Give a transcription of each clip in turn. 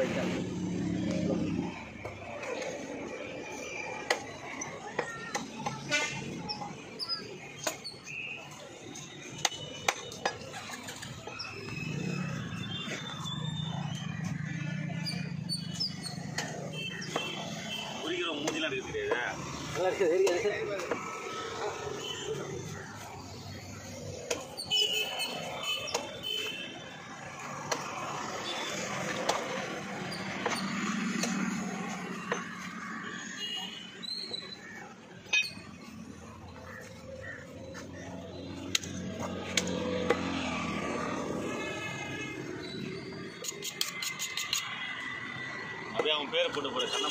குறிக்கிற மூஞ்சிலாம் எடுக்க தெரியாது நல்லா இருக்குது தெரியாது அப்படியே அவன் பேரை போட்டு போட கண்ணம்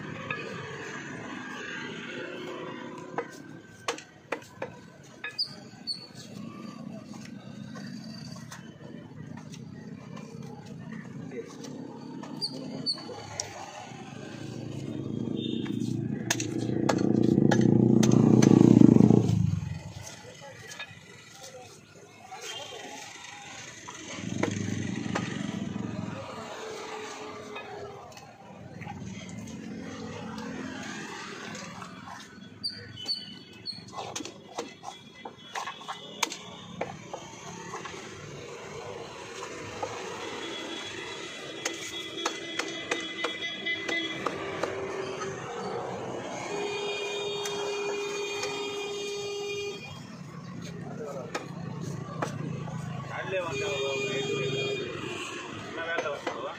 காலையிலே வந்து ஒரு எட்டு மணிக்கு என்ன வேலை வச்சுருவா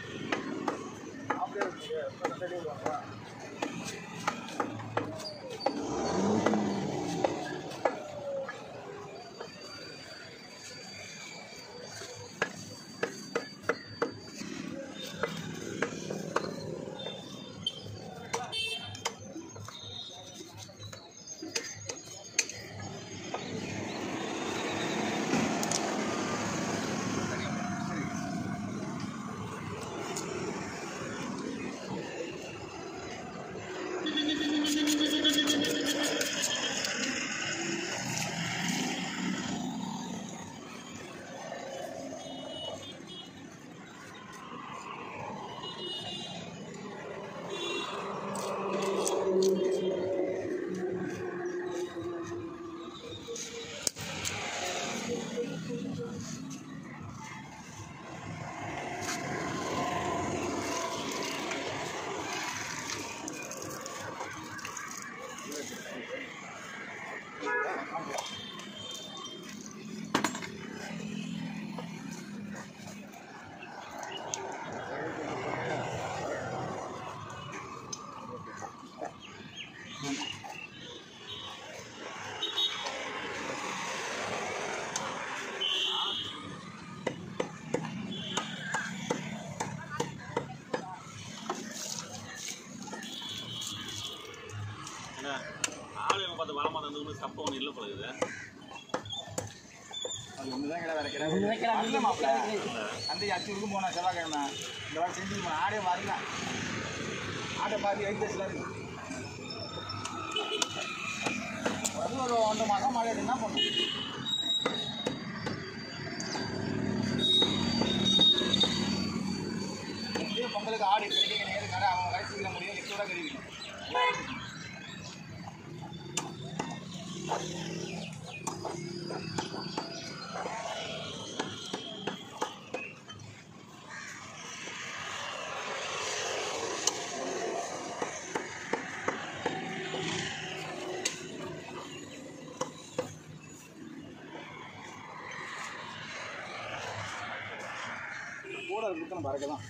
என்ன ஆளு இவன் பார்த்து வளமாக இருந்தது சப்ப ஒன்று இல்லை பழகுது அது ஒண்ணுதான் கிடா வேற கிடா. வரல மாப்பிள. அந்த அச்சூருக்கு போனேன் செவ்வாய்க்கிழமை இந்த வாரம் செஞ்சு போனேன் ஆடே வரல ஆட்டை பாதி எயிட் டேஸ்ல இருக்கு அது ஒரு ஒன்றரை மாதம் மழை என்ன பண்ணும் இதே பொங்கலுக்கு ஆடு கிடைக்க நேரு கடை அவன் கடைசி சீக்கிரம் முடியும் லிக்விடாக கிடைக்கணும் கூட இருக்கணும் பறக்கலாம்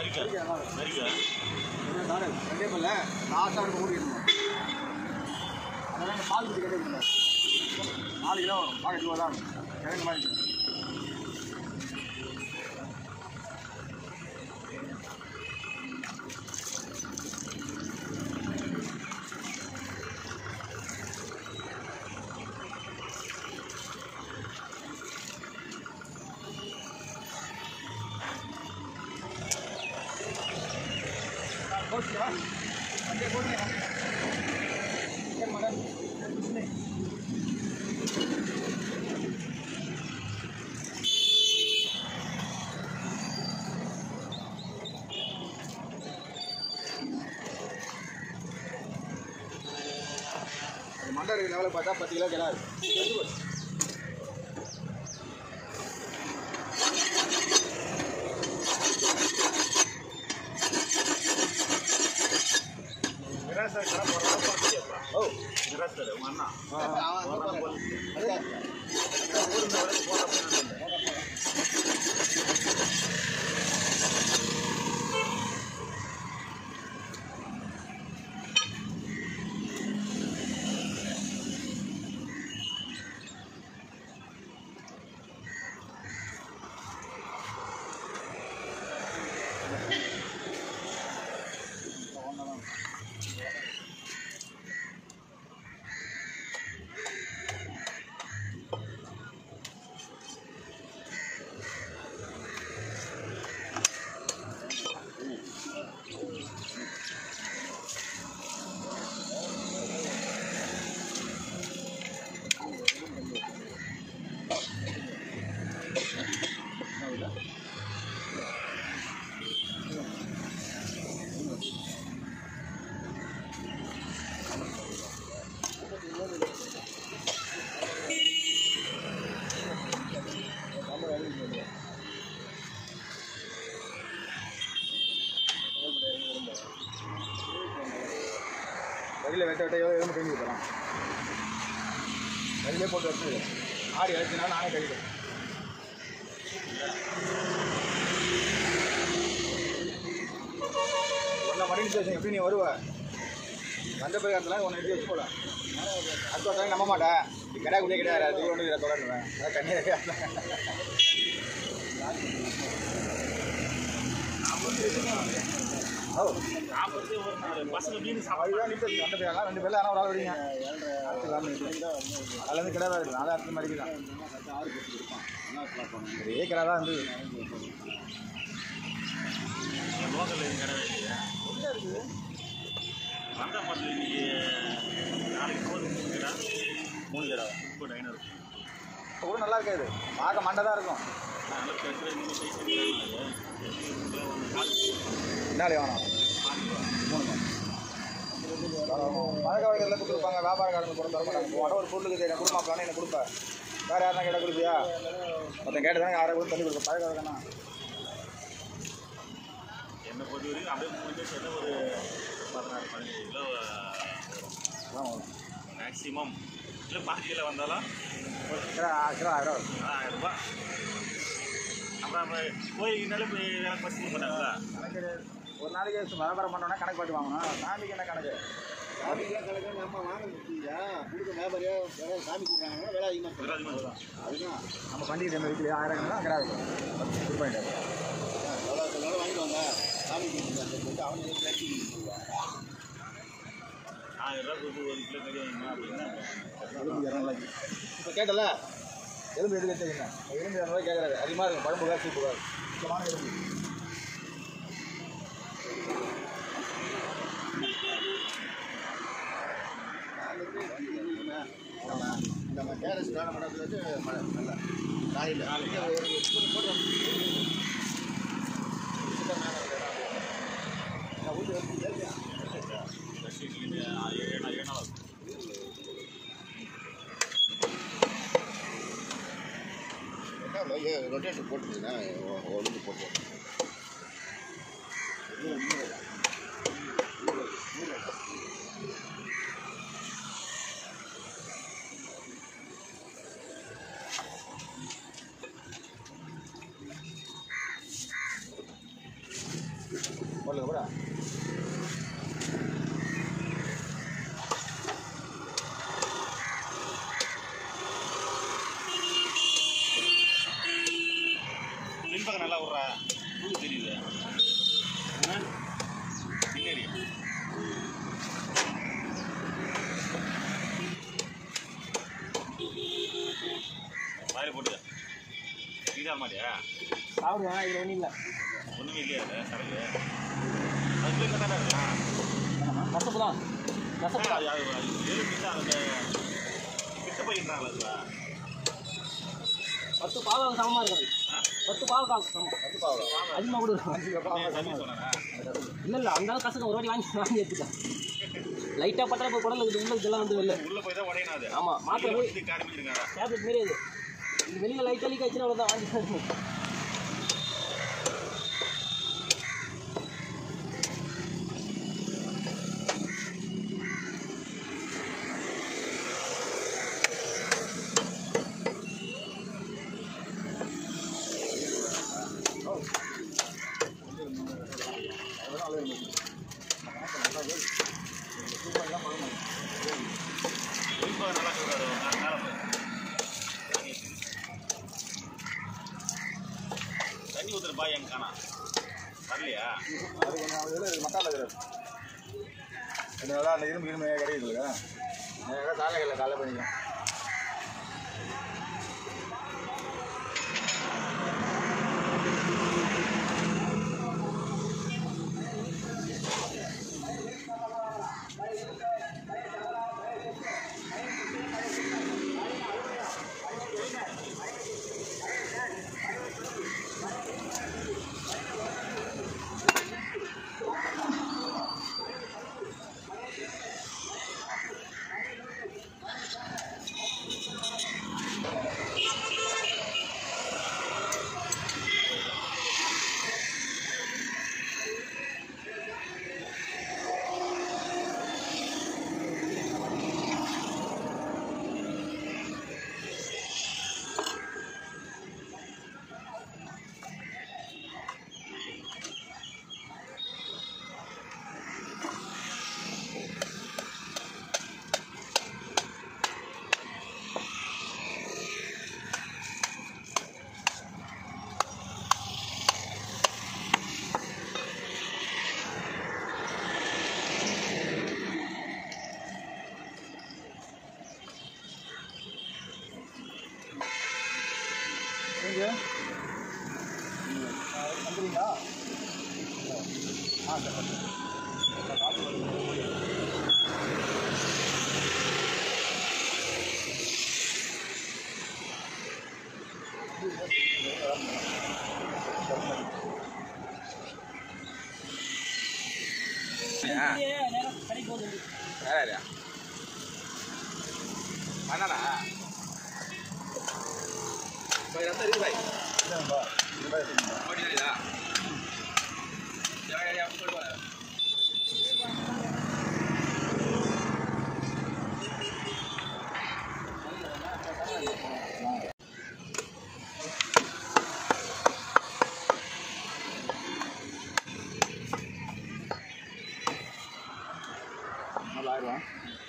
நரிக்கா நரிக்கா ரெண்டே பல்ல லாஸ்ட்டாக இருக்க ஓடிக்கணும் அதெல்லாம் இந்த பால் குடி கிடையாது நாலு கிலோ வரும் நாலு கிலோ தான் கிழங்கு மாதிரி இருக்கும். போச்சுக்கா அப்படியே போட்டுங்க சரி மகன் அது மண்டை இருக்கிற லெவலில் பார்த்தா பத்து கிலோ கிடாது நிராசர் கடை போடுறதா பார்த்தியாப்பா ஓ நிராசர் உங்க அண்ணா ஆ, அதான். ஊருக்கு வரைக்கும் போடுறப்ப நான் சொன்னேன். வழியில் வெட்ட வெட்ட எவ்வளோ கழுவி போகிறான் வழியிலே போட்டு வச்சு ஆடி அடிச்சுனா நானே கழுவிடுவேன் ஒன்றை மணி ஸ்டேஷன் எப்படி நீ வருவ வந்த பிறகு இடத்துல ஒன்று எடுத்து வச்சு போகலாம் அடுத்த வருஷம் நம்ப மாட்டேன் இது கடை குடியே கிடையாது அது ஒன்று இதை தொடருவேன் அதான் கண்ணியில் ஓ நாற்பத்தி ஒரு நாலு பசங்க மீன் சாப்பிட்டு அதுதான் நிற்கிறது அந்த பேரெல்லாம் ரெண்டு பேர்ல யாரும் ஒரு ஆள் வரீங்க அதுலேருந்து கிடா தான் இருக்குது நாலு அடுத்த மாதிரி தான் ஒரே கிடா தான் இருந்தது லோக்கல் எதுவும் கிடையவே இல்லையா வந்தா பார்த்து இன்னைக்கு நாளைக்கு போகுது மூணு கடை மூணு கடை முப்பது ஐநூறு இப்போ கூட நல்லா இருக்காது பார்க்க மண்டை தான் இருக்கும் நல்லா பேசுகிற மூணு சைஸ் என்னாலே வேணாம் மூணு பழக்க வழக்கத்தில் கொடுத்துருப்பாங்க வியாபாரக்காரங்க கூட தர மாட்டாங்க உட ஒரு பொருளுக்கு தெரியும் கொடுமாப்பானே எனக்கு கொடுப்பேன் வேறு யாருனா கேட்டால் கொடுப்பியா மொத்தம் கேட்டு தானே யாரை கூட தண்ணி கொடுப்பேன் பழக்க வழக்கம்னா என்னை பொறுத்த வரைக்கும் அப்படியே மூணு பேர் சேர்ந்து ஒரு பதினாறு பதினேழு கிலோ அதான் வரும் மேக்ஸிமம் இல்லை பாஞ்சு கிலோ வந்தாலும் கிலோ கிலோ ஆயிரம் வரும் ஆயிரம் ரூபாய் அப்புறம் நம்ம கோயிலுக்குனாலே போய் வேலை பசங்க பண்ணாங்களா கணக்கு ஒரு நாளைக்கு சு- வியாபாரம் பண்ணோன்னா கணக்கு பார்த்து வாங்கணும் சாமிக்கு என்ன கணக்கு சாமிக்கெல்லாம் கணக்கு நம்ம வாங்க முடியா கொடுக்க வியாபாரியா வேலை சாமி கொடுக்குறாங்கன்னா வேலை அதிகமாக வேறு அதிகமாக தான் அதுதான் நம்ம பண்டிகை டைம் வீட்டில் ஆயிரம் தான் கிடாது இது பண்ணிட்டு எவ்வளோ எவ்வளோ வாங்கிட்டு வாங்க சாமி கொடுக்குறாங்க சொல்லிட்டு அவனுக்கு பேட்டி ஆயிரம் ரூபா கொடுத்து ஒரு கிலோ கறி வாங்கினா அப்படின்னா எலும்பு இரநூறுவாய்க்கு இப்போ கேட்டல எலும்பு எதுக்கு எடுத்துக்கங்க எலும்பு இரநூறுவாய் கேட்குறாரு அதிகமாக இருக்கும் பழம்பு காசு சூப்பு காசு சுத்தமான எலும்பு நம்ம கேரஸ் வேலை பண்ணது வந்து மழை நல்லா காலையில் ஒரு போட்டு போட்டு ஏழு ஏழு நாள் ரொட்டேஷன் போட்டுருந்தீங்கன்னா ஒழுங்கு போட்டு போட்டு நீ தான் மாட்டியா சாப்பிடுவேன் இதில் ஒன்றும் இல்லை ஒன்றுமே இல்லையா அது சரக்கு அது போய் கரெக்டாக இருக்கலாம் கசப்பு தான் கசப்பு தான் அது அது அது எலும்பு தான் அந்த கிட்ட போயிடுறாங்களா அதுவா பத்து பாவம் சமமாக இருக்காது பத்து பாவம் சமம் பத்து பாவம் அதிகமாக கூட இருக்கும் அஞ்சு பாவம் தண்ணி சொன்னாரா இல்லை இல்லை அந்த அளவுக்கு கசக்க ஒரு வாட்டி வாங்கி வாங்கி எடுத்துட்டேன் லைட்டாக பட்டா இப்போ குடல் இருக்குது உள்ள இதெல்லாம் வந்து வெளில உள்ள போய் தான் உடையணும் அது ஆமாம் மாத்திரை போய் இது காரமிச்சிருக்காங்க டேப்லெட் மாரி அது இது வெளியில் லைட்டாக லீக் ஆச்சுன்னா அவ்வளோதான் வாங்கி ரொம்ப நல்லா சொல்றாரு நான் மேலே போய் தண்ணி ஊத்துற பாய் எங்க காணா வரலையா அது கொஞ்சம் இதில் மக்கால இருக்கிறது ரெண்டு நாளாக அந்த இரும்பு இரும்பு கிடைக்குது இல்லைங்க நேராக காலையில் காலை பண்ணிக்கலாம் நீங்கள் வந்துடுங்களா ஆ சரி கடைக்கு போகுது யாரா பண்ணடா போய் ரத்தம் இருக்கு பாய் இல்லைப்பா இது மாதிரி இருக்குங்களா ஓடியா யா யா போய் வா நல்லா ஆயிடுவான்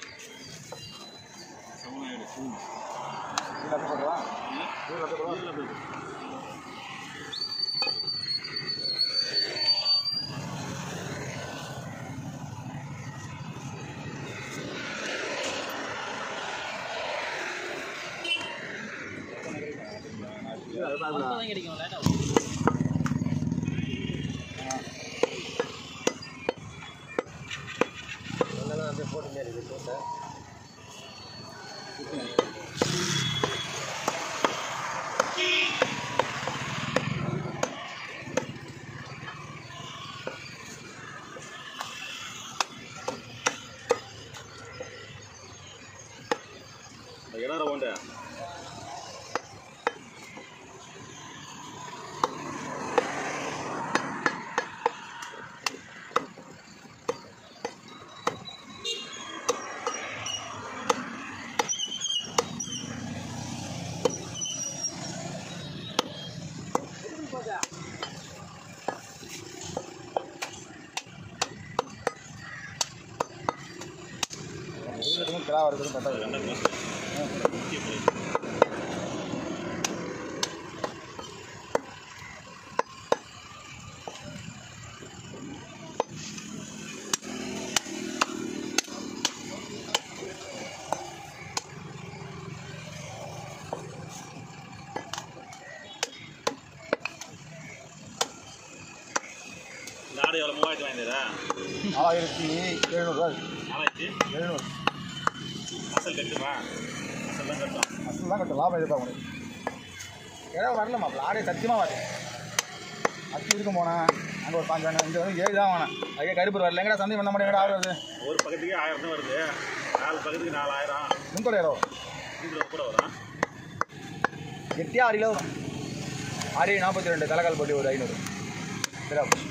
சமமாயிடு இது ரத்த போடுவா இது ரத்த போடுவா தான் கிடைக்கும் லேட்டாக எடார ஓண்ட கிடா வரதுன்னு பார்த்தா ரெண்டா போச்சு அதில் மூவாயிரத்தி வாங்கிடுறா நாலாயிரத்தி எழுநூறுவா நாலாயிரத்தி எழுநூறு அசல் கட்டுமா அசல் தான் கட்டும் அசல் தான் கட்டும் லாபம் எதிர்பார்க்க முடியும் ஏதாவது வரல மாப்பிள்ள ஆடே சத்தியமாக வரல அத்தி இருக்கும் போனேன் அங்கே ஒரு பாஞ்சாங்க இங்கே வந்து ஏழு தான் வாங்கினேன் அதுக்கே கருப்பு வரல எங்கடா சந்தை பண்ண மாட்டேங்கடா ஆடு வருது ஒரு பக்கத்துக்கே ஆயிரம் தான் வருது நாலு பக்கத்துக்கு நாலாயிரம் முன்கொடை ஏதோ இதில் கூட வரும் எட்டியா ஆறு கிலோ வரும் ஆறு ஏழு நாற்பத்தி ரெண்டு தலைக்கால் போட்டி ஒரு ஐநூறு சரியா போச்சு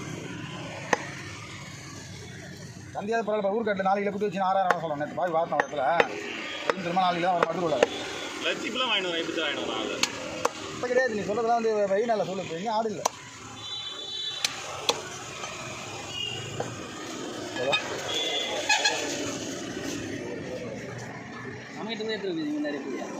சந்தியாவது பரவாயில்ல ஊருக்காட்டில் நாலு கிலோ குட்டி வச்சு ஆறாயிரம் சொல்லணும் நேற்று பாய் பார்த்தோம் இடத்துல திரும்ப திரும்ப நாலு கிலோ வர மட்டும் உள்ள லட்சிப்பெல்லாம் வாங்கிட்டு வரேன் எப்படி வாங்கிட்டு வரோம் அது இப்போ கிடையாது நீ சொல்கிறதெல்லாம் வந்து வெயில் நல்லா சொல்லு இப்போ எங்கேயும் ஆடு இல்லை நம்மகிட்ட தான் எடுத்து முன்னாடி போய்